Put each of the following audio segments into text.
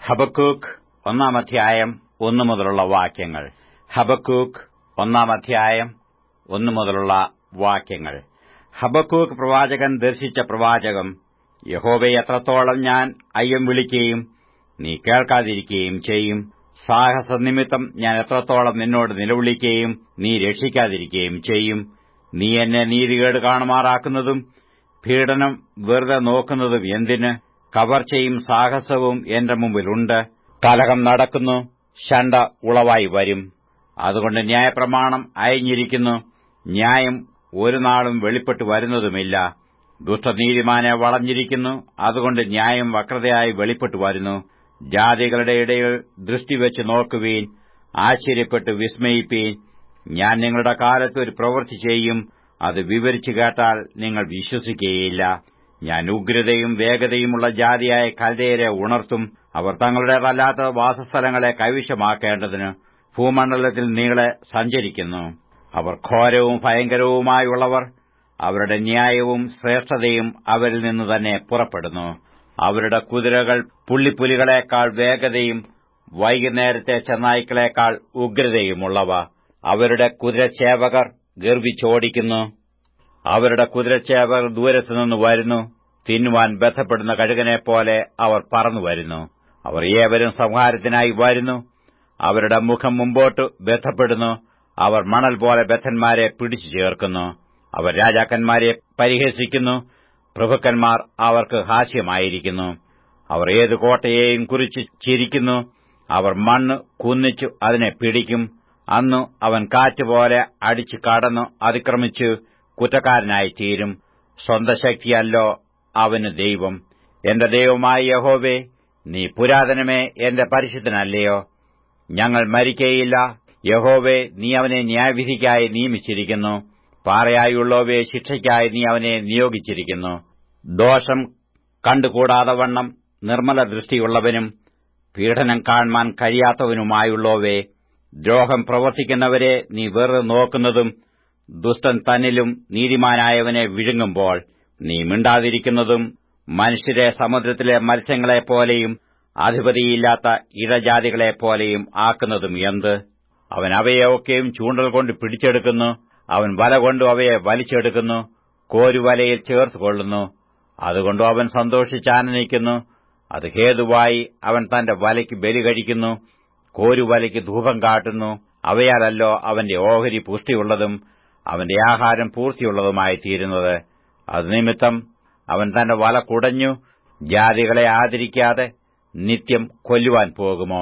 Habakkuk ഒന്നാം അധ്യായം ഒന്നു മുതലുള്ള വാക്യങ്ങൾ ഹബക്കൂക്ക് ഒന്നാം അധ്യായം ഒന്നു മുതലുള്ള വാക്യങ്ങൾ ഹബക്കൂക്ക് പ്രവാചകൻ ദർശിച്ച പ്രവാചകം യഹോവയെ എത്രത്തോളം ഞാൻ അയ്യം വിളിക്കുകയും നീ കേൾക്കാതിരിക്കുകയും ചെയ്യും സാഹസനിമിത്തം ഞാൻ എത്രത്തോളം നിന്നോട് നിലവിളിക്കുകയും നീ രക്ഷിക്കാതിരിക്കുകയും ചെയ്യും നീ എന്നെ നീതികേട് കാണുമാറാക്കുന്നതും പീഡനം വെറുതെ നോക്കുന്നതും എന്തിന് കവർച്ചയും സാഹസവും എന്റെ മുമ്പിലുണ്ട് കലഹം നടക്കുന്നു ശണ്ട ഉളവായി വരും അതുകൊണ്ട് ന്യായപ്രമാണം അയഞ്ഞിരിക്കുന്നു ന്യായം ഒരു നാളും വെളിപ്പെട്ടു വരുന്നതുമില്ല ദുഷ്ടനീതിമാനെ വളഞ്ഞിരിക്കുന്നു അതുകൊണ്ട് ന്യായം വക്രതയായി വെളിപ്പെട്ടു വരുന്നു ജാതികളുടെ ഇടയിൽ ദൃഷ്ടിവെച്ച് നോക്കുവീൻ ആശ്ചര്യപ്പെട്ട് വിസ്മയിപ്പീൻ ഞാൻ നിങ്ങളുടെ കാലത്ത് ഒരു പ്രവൃത്തി ചെയ്യും അത് വിവരിച്ചു കേട്ടാൽ നിങ്ങൾ വിശ്വസിക്കുകയില്ല ഞാൻ ഉഗ്രതയും വേഗതയുമുള്ള ജാതിയായ കൽദയരെ ഉണർത്തും അവർ തങ്ങളുടേതല്ലാത്ത വാസസ്ഥലങ്ങളെ കൈവശമാക്കേണ്ടതിന് ഭൂമണ്ഡലത്തിൽ നീളെ സഞ്ചരിക്കുന്നു അവർ ഘോരവും ഭയങ്കരവുമായുള്ളവർ അവരുടെ ന്യായവും ശ്രേഷ്ഠതയും അവരിൽ നിന്ന് തന്നെ പുറപ്പെടുന്നു അവരുടെ കുതിരകൾ പുള്ളിപ്പുലികളെക്കാൾ വേഗതയും വൈകുന്നേരത്തെ ചെന്നായ്ക്കളെക്കാൾ ഉഗ്രതയുമുള്ളവ അവരുടെ കുതിരച്ചേവകർ ഗർവിച്ചോടിക്കുന്നു അവരുടെ കുതിരച്ചേവകർ ദൂരത്തുനിന്ന് വരുന്നു തിന്നുവാൻ ബന്ധപ്പെടുന്ന കഴുകനെപ്പോലെ അവർ പറന്നു വരുന്നു അവർ ഏവരും സംഹാരത്തിനായി വരുന്നു അവരുടെ മുഖം മുമ്പോട്ട് ബന്ധപ്പെടുന്നു അവർ മണൽ പോലെ ബദ്ധന്മാരെ പിടിച്ചു ചേർക്കുന്നു അവർ രാജാക്കന്മാരെ പരിഹസിക്കുന്നു പ്രഭുക്കന്മാർ അവർക്ക് ഹാസ്യമായിരിക്കുന്നു അവർ ഏതു കോട്ടയെയും കുറിച്ച് ചിരിക്കുന്നു അവർ മണ്ണ് കുന്നിച്ചു അതിനെ പിടിക്കും അന്നു അവൻ കാറ്റുപോലെ അടിച്ചു കടന്നു അതിക്രമിച്ച് കുറ്റക്കാരനായി തീരും സ്വന്ത ശക്തിയല്ലോ അവന് ദൈവം എന്റെ ദൈവമായ യഹോവേ നീ പുരാതനമേ എന്റെ പരിശുദ്ധനല്ലയോ ഞങ്ങൾ മരിക്കയില്ല യഹോവേ നീ അവനെ ന്യായവിധിക്കായി നിയമിച്ചിരിക്കുന്നു പാറയായുള്ളവയെ ശിക്ഷയ്ക്കായി നീ അവനെ നിയോഗിച്ചിരിക്കുന്നു ദോഷം കണ്ടുകൂടാതെ വണ്ണം നിർമ്മല ദൃഷ്ടിയുള്ളവനും പീഡനം കാണുവാൻ കഴിയാത്തവനുമായുള്ളവേ ദ്രോഹം പ്രവർത്തിക്കുന്നവരെ നീ വെറുതെ നോക്കുന്നതും ദുഷ്ടൻ തന്നിലും നീതിമാനായവനെ വിഴുങ്ങുമ്പോൾ നീ മിണ്ടാതിരിക്കുന്നതും മനുഷ്യരെ സമുദ്രത്തിലെ മത്സ്യങ്ങളെപ്പോലെയും അധിപതിയില്ലാത്ത ഇഴജാതികളെപ്പോലെയും ആക്കുന്നതും എന്ത് അവൻ അവയെ ഒക്കെയും ചൂണ്ടൽ കൊണ്ട് പിടിച്ചെടുക്കുന്നു അവൻ വല കൊണ്ടു അവയെ വലിച്ചെടുക്കുന്നു കോരുവലയിൽ ചേർത്തുകൊള്ളുന്നു അതുകൊണ്ട് അവൻ സന്തോഷിച്ചാനന്ദിക്കുന്നു അത് ഹേതുവായി അവൻ തന്റെ വലയ്ക്ക് ബലി കഴിക്കുന്നു കോരുവലയ്ക്ക് ധൂപം കാട്ടുന്നു അവയാലല്ലോ അവന്റെ ഓഹരി പുഷ്ടിയുള്ളതും അവന്റെ ആഹാരം പൂർത്തിയുള്ളതുമായി തീരുന്നത് അത് നിമിത്തം അവൻ തന്റെ വല കുടഞ്ഞു ജാതികളെ ആദരിക്കാതെ നിത്യം കൊല്ലുവാൻ പോകുമോ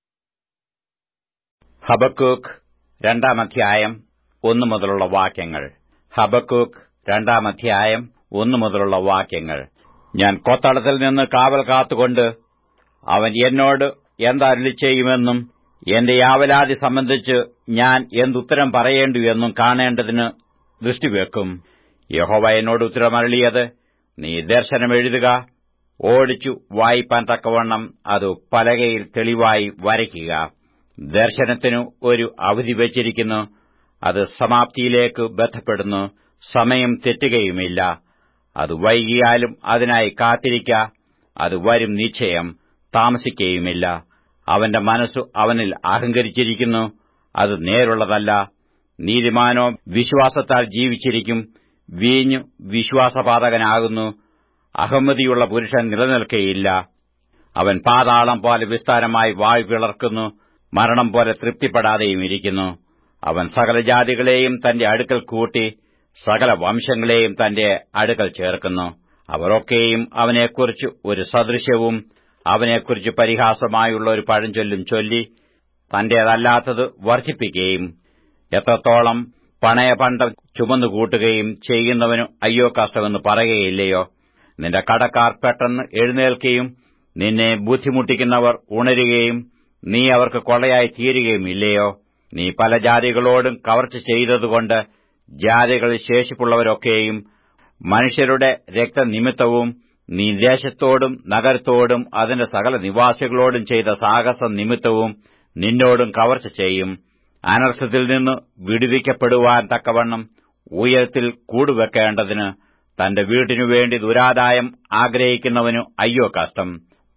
ഹബക്കൂക്ക് രണ്ടാം അധ്യായം ഒന്നു മുതലുള്ള വാക്യങ്ങൾ ഹബക്കൂക്ക് രണ്ടാം അധ്യായം ഒന്നു മുതലുള്ള വാക്യങ്ങൾ ഞാൻ കൊത്തളത്തിൽ നിന്ന് കാവൽ കാത്തുകൊണ്ട് അവൻ എന്നോട് എന്തരുളി ചെയ്യുമെന്നും എന്റെ യാവലാതി സംബന്ധിച്ച് ഞാൻ എന്തുത്തരം പറയേണ്ടു എന്നും കാണേണ്ടതിന് ദൃഷ്ടിവെക്കും യഹോവ എന്നോട് ഉത്തരമരളിയത് നീ ദർശനം എഴുതുക ഓടിച്ചു വായിപ്പാൻ തക്കവണ്ണം അത് പലകയിൽ തെളിവായി വരയ്ക്കുക ദർശനത്തിനു ഒരു അവധി വച്ചിരിക്കുന്നു അത് സമാപ്തിയിലേക്ക് ബന്ധപ്പെടുന്നു സമയം തെറ്റുകയുമില്ല അത് വൈകിയാലും അതിനായി കാത്തിരിക്ക അത് വരും നിശ്ചയം താമസിക്കുകയുമില്ല അവന്റെ മനസ്സു അവനിൽ അഹങ്കരിച്ചിരിക്കുന്നു അത് നേരുള്ളതല്ല നീതിമാനോ വിശ്വാസത്താൽ ജീവിച്ചിരിക്കും വീഞ്ഞു വിശ്വാസപാതകനാകുന്നു അഹമ്മതിയുള്ള പുരുഷൻ നിലനിൽക്കയില്ല അവൻ പാതാളം പോലെ വിസ്താരമായി വായു പിളർക്കുന്നു മരണം പോലെ തൃപ്തിപ്പെടാതെയും ഇരിക്കുന്നു അവൻ സകല ജാതികളെയും തന്റെ അടുക്കൽ കൂട്ടി സകല വംശങ്ങളെയും തന്റെ അടുക്കൽ ചേർക്കുന്നു അവരൊക്കെയും അവനെക്കുറിച്ച് ഒരു സദൃശ്യവും അവനെക്കുറിച്ച് പരിഹാസമായുള്ള ഒരു പഴഞ്ചൊല്ലും ചൊല്ലി തന്റേതല്ലാത്തത് വർദ്ധിപ്പിക്കുകയും എത്രത്തോളം പണയപണ്ടം ചുമന്നുകൂട്ടുകയും ചെയ്യുന്നവനു അയ്യോ കഷ്ടമെന്ന് പറയുകയില്ലയോ നിന്റെ കടക്കാർ പെട്ടെന്ന് എഴുന്നേൽക്കുകയും നിന്നെ ബുദ്ധിമുട്ടിക്കുന്നവർ ഉണരുകയും നീ അവർക്ക് കൊള്ളയായി തീരുകയും ഇല്ലയോ നീ പല ജാതികളോടും കവർച്ച ചെയ്തതുകൊണ്ട് ജാതികളിൽ ശേഷിപ്പുള്ളവരൊക്കെയും മനുഷ്യരുടെ രക്തനിമിത്തവും നീ ദേശത്തോടും നഗരത്തോടും അതിന്റെ സകല നിവാസികളോടും ചെയ്ത സാഹസം നിമിത്തവും നിന്നോടും കവർച്ച ചെയ്യും അനർത്ഥത്തിൽ നിന്ന് വിടുവിക്കപ്പെടുവാൻ തക്കവണ്ണം ഉയരത്തിൽ കൂടുവെക്കേണ്ടതിന് തന്റെ വീട്ടിനുവേണ്ടി ദുരാദായം ആഗ്രഹിക്കുന്നവനു അയ്യോ കഷ്ടം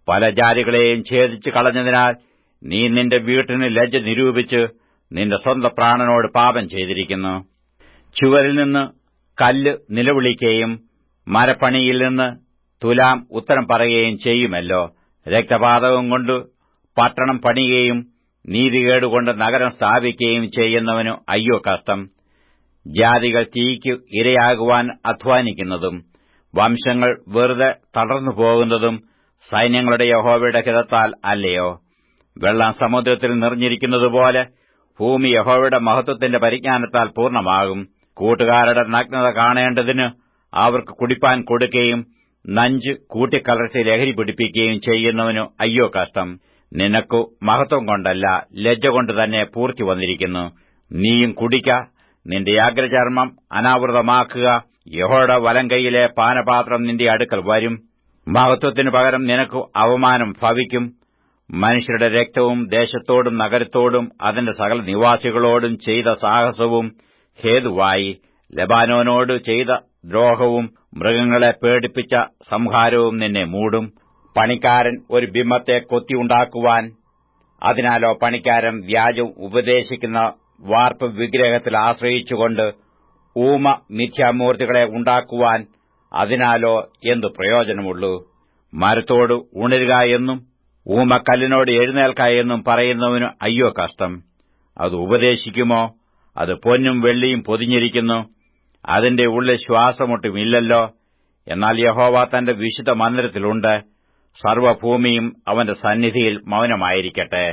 പല ജാതികളെയും ഛേദിച്ചു കളഞ്ഞതിനാൽ നീ നിന്റെ വീട്ടിന് ലജ്ജ നിരൂപിച്ച് നിന്റെ സ്വന്തം പ്രാണനോട് പാപം ചെയ്തിരിക്കുന്നു ചുവരിൽ നിന്ന് കല്ല് നിലവിളിക്കുകയും മരപ്പണിയിൽ നിന്ന് തുലാം ഉത്തരം പറയുകയും ചെയ്യുമല്ലോ രക്തപാതകം കൊണ്ട് പട്ടണം പണിയുകയും നീതികേടുകൊണ്ട് നഗരം സ്ഥാപിക്കുകയും ചെയ്യുന്നവനു അയ്യോ കഷ്ടം ജാതികൾ തീയ്ക്ക് ഇരയാകുവാൻ അധ്വാനിക്കുന്നതും വംശങ്ങൾ വെറുതെ തളർന്നു പോകുന്നതും സൈന്യങ്ങളുടെ യഹോവയുടെ ഹിതത്താൽ അല്ലയോ വെള്ളം സമുദ്രത്തിൽ നിറഞ്ഞിരിക്കുന്നതുപോലെ ഭൂമി യഹോവയുടെ മഹത്വത്തിന്റെ പരിജ്ഞാനത്താൽ പൂർണ്ണമാകും കൂട്ടുകാരുടെ നഗ്നത കാണേണ്ടതിന് അവർക്ക് കുടിപ്പാൻ കൊടുക്കുകയും നഞ്ച് കൂട്ടിക്കലർത്തി ലഹരി പിടിപ്പിക്കുകയും ചെയ്യുന്നവനു അയ്യോ കഷ്ടം നിനക്കു മഹത്വം കൊണ്ടല്ല ലജ്ജ കൊണ്ട് തന്നെ പൂർത്തി വന്നിരിക്കുന്നു നീയും കുടിക്ക നിന്റെ യാഗ്രചർമ്മം അനാവൃതമാക്കുക യഹോയുടെ വലം കൈയിലെ പാനപാത്രം നിന്റെ അടുക്കൽ വരും മഹത്വത്തിനു പകരം നിനക്ക് അവമാനം ഭവിക്കും മനുഷ്യരുടെ രക്തവും ദേശത്തോടും നഗരത്തോടും അതിന്റെ സകല നിവാസികളോടും ചെയ്ത സാഹസവും ഹേതുവായി ലബാനോനോട് ചെയ്ത ദ്രോഹവും മൃഗങ്ങളെ പേടിപ്പിച്ച സംഹാരവും നിന്നെ മൂടും പണിക്കാരൻ ഒരു ബിംബത്തെ കൊത്തിയുണ്ടാക്കുവാൻ അതിനാലോ പണിക്കാരൻ വ്യാജം ഉപദേശിക്കുന്ന വാർപ്പ് വിഗ്രഹത്തിൽ ആശ്രയിച്ചുകൊണ്ട് ഊമ മിഥ്യാമൂർത്തികളെ ഉണ്ടാക്കുവാൻ അതിനാലോ എന്തു പ്രയോജനമുള്ളൂ മരത്തോട് ഉണരുക എന്നും ഊമക്കല്ലിനോട് എഴുന്നേൽക്ക എന്നും പറയുന്നവന് അയ്യോ കഷ്ടം അത് ഉപദേശിക്കുമോ അത് പൊന്നും വെള്ളിയും പൊതിഞ്ഞിരിക്കുന്നു അതിന്റെ ഉള്ളിൽ ശ്വാസമൊട്ടുമില്ലല്ലോ എന്നാൽ യഹോവ തന്റെ വിശുദ്ധ മന്ദിരത്തിലുണ്ട് സർവഭൂമിയും അവന്റെ സന്നിധിയിൽ മൗനമായിരിക്കട്ടെ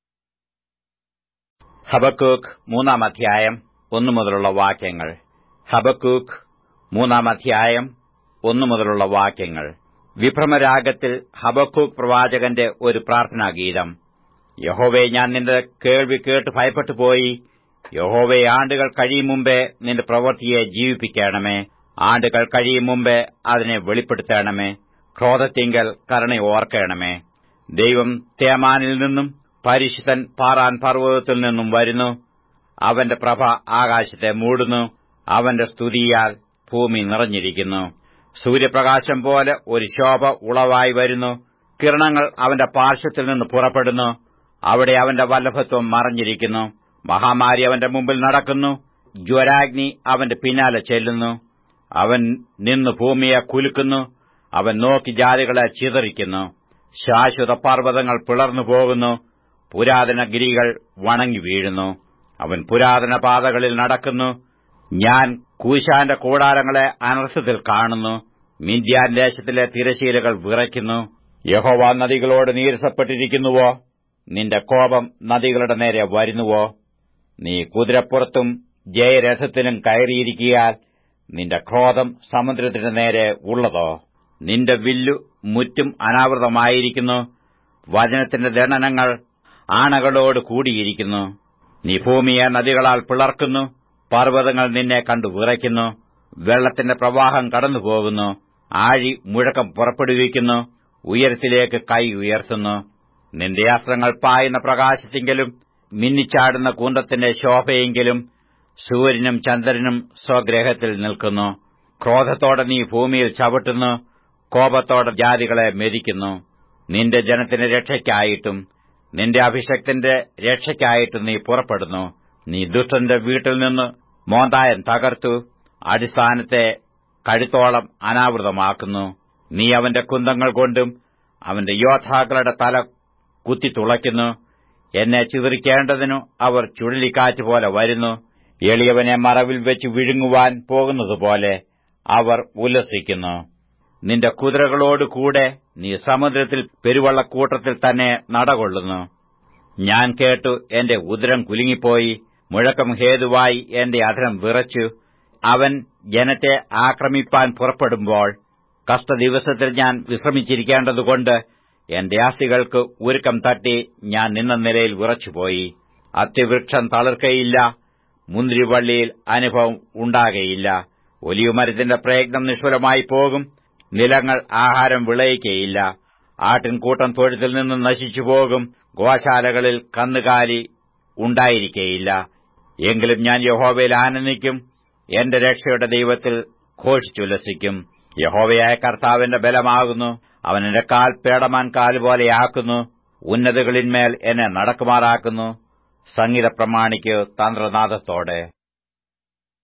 ഹബക്കൂക്ക് മൂന്നാം അധ്യായം ഒന്നു മുതലുള്ള വാക്യങ്ങൾ ഹബക്കൂക്ക് മൂന്നാം അധ്യായം ഒന്നു മുതലുള്ള വാക്യങ്ങൾ വിഭ്രമരാഗത്തിൽ ഹബക്കൂക്ക് പ്രവാചകന്റെ ഒരു പ്രാർത്ഥനാഗീതം യഹോവെ ഞാൻ നിന്റെ കേൾവി കേട്ട് ഭയപ്പെട്ടു പോയി യഹോവെ ആണ്ടുകൾ കഴിയും മുമ്പേ നിന്റെ പ്രവൃത്തിയെ ജീവിപ്പിക്കണമേ ആണ്ടുകൾ കഴിയും മുമ്പേ അതിനെ വെളിപ്പെടുത്തണമേ ക്രോധത്തിങ്കൽ കരുണ ഓർക്കണമേ ദൈവം തേമാനിൽ നിന്നും പരിശുദ്ധൻ പാറാൻ പർവ്വതത്തിൽ നിന്നും വരുന്നു അവന്റെ പ്രഭ ആകാശത്തെ മൂടുന്നു അവന്റെ സ്തുതിയാൽ ഭൂമി നിറഞ്ഞിരിക്കുന്നു സൂര്യപ്രകാശം പോലെ ഒരു ശോഭ ഉളവായി വരുന്നു കിരണങ്ങൾ അവന്റെ പാർശ്വത്തിൽ നിന്ന് പുറപ്പെടുന്നു അവിടെ അവന്റെ വല്ലഭത്വം മറഞ്ഞിരിക്കുന്നു മഹാമാരി അവന്റെ മുമ്പിൽ നടക്കുന്നു ജ്വരാഗ്നി അവന്റെ പിന്നാലെ ചെല്ലുന്നു അവൻ നിന്ന് ഭൂമിയെ കുലുക്കുന്നു അവൻ നോക്കി ജാതികളെ ചിതറിക്കുന്നു ശാശ്വത പർവ്വതങ്ങൾ പിളർന്നു പോകുന്നു പുരാതന ഗിരികൾ വണങ്ങി വീഴുന്നു അവൻ പുരാതന പാതകളിൽ നടക്കുന്നു ഞാൻ കൂശാന്റെ കൂടാരങ്ങളെ അനർത്ഥത്തിൽ കാണുന്നു മിന്ത്യാൻ ദേശത്തിലെ തിരശീലകൾ വിറയ്ക്കുന്നു യഹോവ നദികളോട് നീരസപ്പെട്ടിരിക്കുന്നുവോ നിന്റെ കോപം നദികളുടെ നേരെ വരുന്നുവോ നീ കുതിരപ്പുറത്തും ജയരഥത്തിലും കയറിയിരിക്കിയാൽ നിന്റെ ക്രോധം സമുദ്രത്തിന്റെ നേരെ ഉള്ളതോ നിന്റെ വില്ലു മുറ്റും അനാവൃതമായിരിക്കുന്നു വചനത്തിന്റെ ദണ്ഡനങ്ങൾ ആണകളോട് കൂടിയിരിക്കുന്നു നീ ഭൂമിയെ നദികളാൽ പിളർക്കുന്നു പർവ്വതങ്ങൾ നിന്നെ കണ്ടു വിറയ്ക്കുന്നു വെള്ളത്തിന്റെ പ്രവാഹം കടന്നുപോകുന്നു ആഴി മുഴക്കം പുറപ്പെടുവിക്കുന്നു ഉയരത്തിലേക്ക് കൈ ഉയർത്തുന്നു നിന്റെ അസ്ത്രങ്ങൾ പായുന്ന പ്രകാശത്തെങ്കിലും മിന്നിച്ചാടുന്ന കൂന്തത്തിന്റെ ശോഭയെങ്കിലും സൂര്യനും ചന്ദ്രനും സ്വഗ്രഹത്തിൽ നിൽക്കുന്നു ക്രോധത്തോടെ നീ ഭൂമിയിൽ ചവിട്ടുന്നു കോപത്തോടെ ജാതികളെ മെതിക്കുന്നു നിന്റെ ജനത്തിന് രക്ഷയ്ക്കായിട്ടും നിന്റെ അഭിഷക്തന്റെ രക്ഷയ്ക്കായിട്ടും നീ പുറപ്പെടുന്നു നീ ദുഷ്ടന്റെ വീട്ടിൽ നിന്ന് മോന്തായൻ തകർത്തു അടിസ്ഥാനത്തെ കഴുത്തോളം അനാവൃതമാക്കുന്നു നീ അവന്റെ കുന്തങ്ങൾ കൊണ്ടും അവന്റെ യോദ്ധാക്കളുടെ തല കുത്തിത്തുളയ്ക്കുന്നു എന്നെ ചിതറിക്കേണ്ടതിനു അവർ ചുഴലിക്കാറ്റ് പോലെ വരുന്നു എളിയവനെ മറവിൽ വെച്ച് വിഴുങ്ങുവാൻ പോകുന്നതുപോലെ അവർ ഉല്ലസിക്കുന്നു നിന്റെ കുതിരകളോടുകൂടെ നീ സമുദ്രത്തിൽ പെരുവള്ളക്കൂട്ടത്തിൽ തന്നെ നടകൊള്ളുന്നു ഞാൻ കേട്ടു എന്റെ ഉദരം കുലുങ്ങിപ്പോയി മുഴക്കം ഹേതുവായി എന്റെ അധരം വിറച്ചു അവൻ ജനത്തെ ആക്രമിപ്പാൻ പുറപ്പെടുമ്പോൾ കഷ്ടദിവസത്തിൽ ഞാൻ വിശ്രമിച്ചിരിക്കേണ്ടതുകൊണ്ട് എന്റെ ആസ്തികൾക്ക് ഉരുക്കം തട്ടി ഞാൻ നിന്ന നിലയിൽ വിറച്ചുപോയി അത്തിവൃക്ഷം തളിർക്കയില്ല മുന്തിരിവള്ളിയിൽ അനുഭവം ഉണ്ടാകയില്ല ഒലിയുമരത്തിന്റെ പ്രയത്നം നിഷ്ഫലമായി പോകും നിലങ്ങൾ ആഹാരം വിളയിക്കയില്ല ആട്ടിൻകൂട്ടം തൊഴുത്തിൽ നിന്ന് നശിച്ചു പോകും ഗോശാലകളിൽ കന്നുകാലി ഉണ്ടായിരിക്കയില്ല എങ്കിലും ഞാൻ യഹോവയിൽ ആനന്ദിക്കും എന്റെ രക്ഷയുടെ ദൈവത്തിൽ ഘോഷിച്ചുല്ലസിക്കും യഹോവയായ കർത്താവിന്റെ ബലമാകുന്നു അവൻ എന്റെ കാൽ പേടമാൻ കാലുപോലെയാക്കുന്നു ഉന്നതകളിന്മേൽ എന്നെ നടക്കുമാറാക്കുന്നു സംഗീത പ്രമാണിക്ക് തന്ത്രനാദത്തോടെ